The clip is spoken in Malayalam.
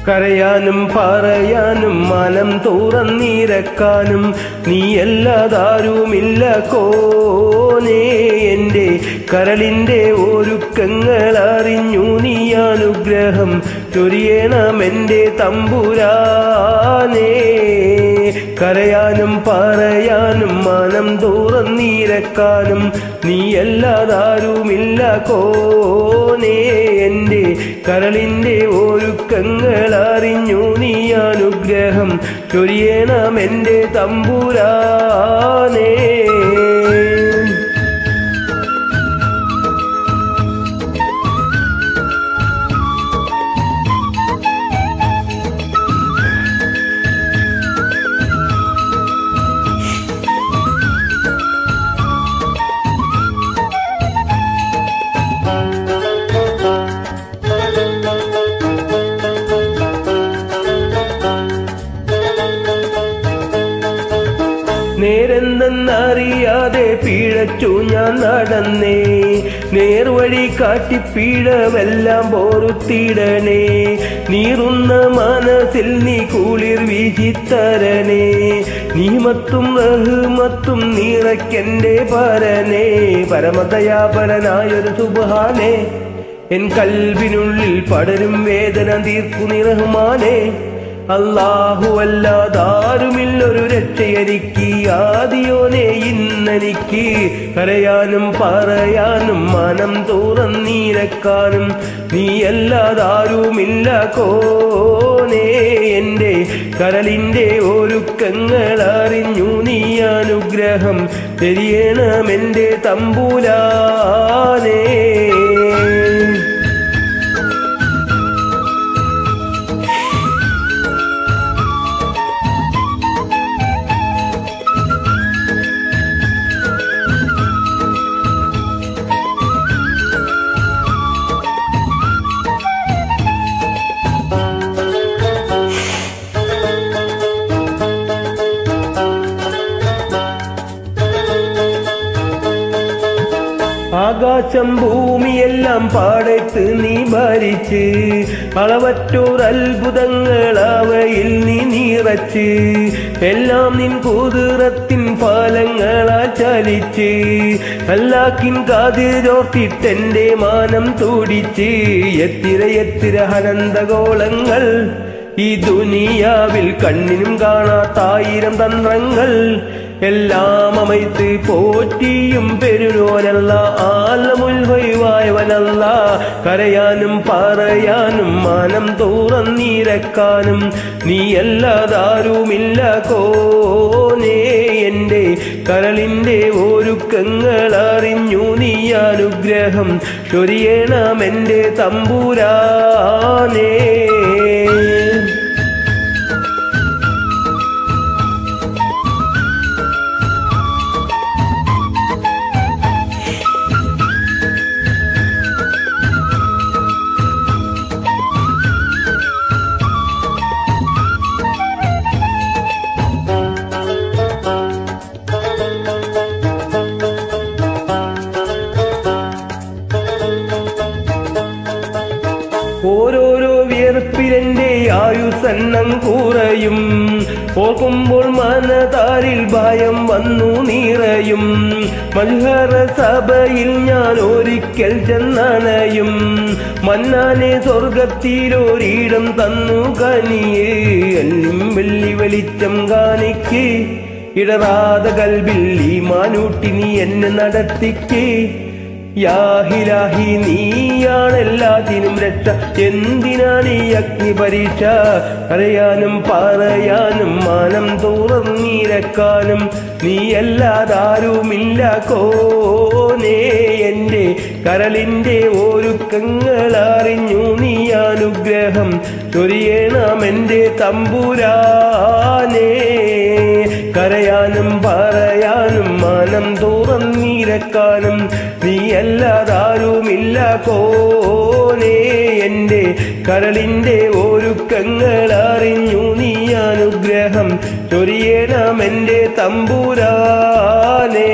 കരയാനും പറയാനും മനം തുറന്നിരക്കാനും നീയല്ലാതാരുമില്ല കോനേ എന്റെ കരളിന്റെ ഒരുക്കങ്ങൾ അറിഞ്ഞു നീ അനുഗ്രഹം ചൊരിയണം എന്റെ തമ്പുരാനേ കരയാനും പറയാനും മനം തുറന്നിരക്കാനും നീയല്ലാതാരുമില്ല കോനേ എന്റെ കരളിന്റെ ഒരുക്കങ്ങൾ അറിഞ്ഞു നീ അനുഗ്രഹം ചൊരിയണം എന്റെ തമ്പുരാനേ നേരെന്തെന്നറിയാതെ പിഴച്ചു ഞാൻ നടന്നേ നേർവഴി കാട്ടി പിഴവെല്ലാം പോറുത്തിടണേ നീറുന്ന മനസ്സിൽ നീ കുളിർ വീശിത്തരണേ നീമത്തും റഹ്മത്തും നിറയ്ക്കെന്റെ പരനേ പരമദയാപരനായൊരു സുബാനേ എൻ കൽവിനുള്ളിൽ പടരും വേദന തീർക്കു നിറഹ്മാനേ അല്ലാഹു അല്ലാതാരുമില്ലൊരു രക്ഷയെനിക്ക് ആദിയോനെ ഇന്നെനിക്ക് കരയാനും പറയാനും മനം തുറന്നിരക്കാനും നീയല്ലാതാരുമില്ല കോനേ എന്റെ കരളിന്റെ ഒരുക്കങ്ങൾ അറിഞ്ഞു നീ അനുഗ്രഹം തെരിയണം എന്റെ തമ്പുരാനേ ആകാശം ഭൂമിയെല്ലാം പാടത്ത് നീ ഭരിച്ച് അളവറ്റോർ അത്ഭുതങ്ങൾ അവയിൽ നീ നിറച്ച് എല്ലാം നിൻ കുതിറത്തിൻ ഫലങ്ങളാ ചലിച്ച് അല്ലാക്കിൻ കാതിരോർത്തിട്ടെന്റെ മാനം തുടിച്ച് എത്തിര എത്തിര അനന്തഗോളങ്ങൾ ഈ ദുനിയാവിൽ കണ്ണിനും കാണാത്തായിരം തന്ത്രങ്ങൾ എല്ലാം അമൈത്ത് പോറ്റിയും പെരുനോനല്ല ആലമുൽവൈവായവനല്ല കരയാനും പറയാനും മാനം തുറന്നിരക്കാനും നീയല്ലാതാരുമില്ല കോനേ എന്റെ കരളിന്റെ ഒരുക്കങ്ങൾ അറിഞ്ഞു നീ അനുഗ്രഹം ചൊരിയണം എന്റെ തമ്പുരാനേ ഓരോരോ വിയർപ്പിലെന്റെ ആയുസന്നം കുറയും ഓർക്കുമ്പോൾ മനതാരിൽ ഭയം വന്നു നിറയും മൽഹറ സഭയിൽ ഞാൻ ഒരിക്കൽ ചെന്നണയും മന്നാനെ സ്വർഗത്തിലൊരിടം തന്നു കനിയേ എല്ലും വെള്ളി വെളിച്ചം കാണിക്ക് ഇടറാത കൽബിൽ ഈ മാനൂട്ടി നീ എന്നെ നടത്തിക്ക് യാഹിലാഹി നീയാണെല്ലാത്തിനും രക്ഷ എന്തിനാണ് ഈ അഗ്നി പരീക്ഷ അറിയാനും പറയാനും മാനം തുറന്നിരക്കാനും നീയല്ലാതാരുമില്ല കോനേ എന്റെ കരളിന്റെ ഒരുക്കങ്ങൾ അറിഞ്ഞു നീ അനുഗ്രഹം ചൊരിയണം എന്റെ തമ്പുരാനേ കരയാനും പറയാനും മാനം തുറന്നിരക്കാനും നീയല്ലാതാരുമില്ല കോനേ എന്റെ കരളിന്റെ ഒരുക്കങ്ങൾ അറിഞ്ഞു നീ അനുഗ്രഹം ചൊരിയണം എന്റെ തമ്പുരാനേ